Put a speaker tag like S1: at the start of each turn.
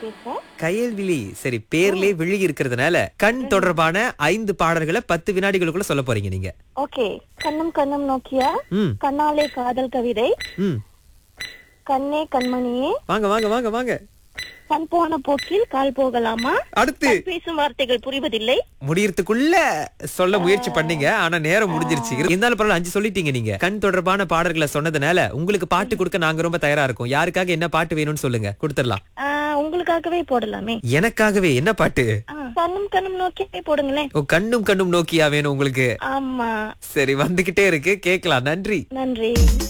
S1: பேசுறேன்
S2: கயல்விழி சரி பேர்லயே விழி இருக்கிறதுனால கண் தொடர்பான ஐந்து பாடல்களை பத்து வினாடிகளுக்குள்ள சொல்ல போறீங்க நீங்க
S1: ஓகே கண்ணும் கண்ணும் நோக்கியா
S2: ம்
S1: கண்ணாலே காதல் கவிதை
S2: ம்
S1: கண்ணே கண்மணியே
S2: வாங்க வாங்க வாங்க வாங்க
S1: கண் போன போக்கில் கால் போகலாமா
S2: அடுத்து
S1: கண் பேசும் வார்த்தைகள் புரிவதில்லை
S2: முடியறதுக்குள்ள சொல்ல முயற்சி பண்ணீங்க ஆனா நேரம் முடிஞ்சிருச்சு இருந்தாலும் பரவாயில்ல அஞ்சு சொல்லிட்டீங்க நீங்க கண் தொடர்பான பாடல்களை சொன்னதுனால உங்களுக்கு பாட்டு கொடுக்க நாங்க ரொம்ப தயாரா இருக்கோம் யாருக்காக என்ன பாட்டு வேணும்னு சொல்லுங்க கொடுத்துடலாம்
S1: ஆ, உங்களுக்காகவே போடலாமே
S2: எனக்காகவே என்ன பாட்டு
S1: ஆ, கண்ணும் கண்ணும் நோக்கியே போடுங்களேன்
S2: ஓ கண்ணும் கண்ணும் நோக்கியா வேணும் உங்களுக்கு
S1: ஆமா
S2: சரி வந்துகிட்டே இருக்கு கேக்கலாம் நன்றி
S1: நன்றி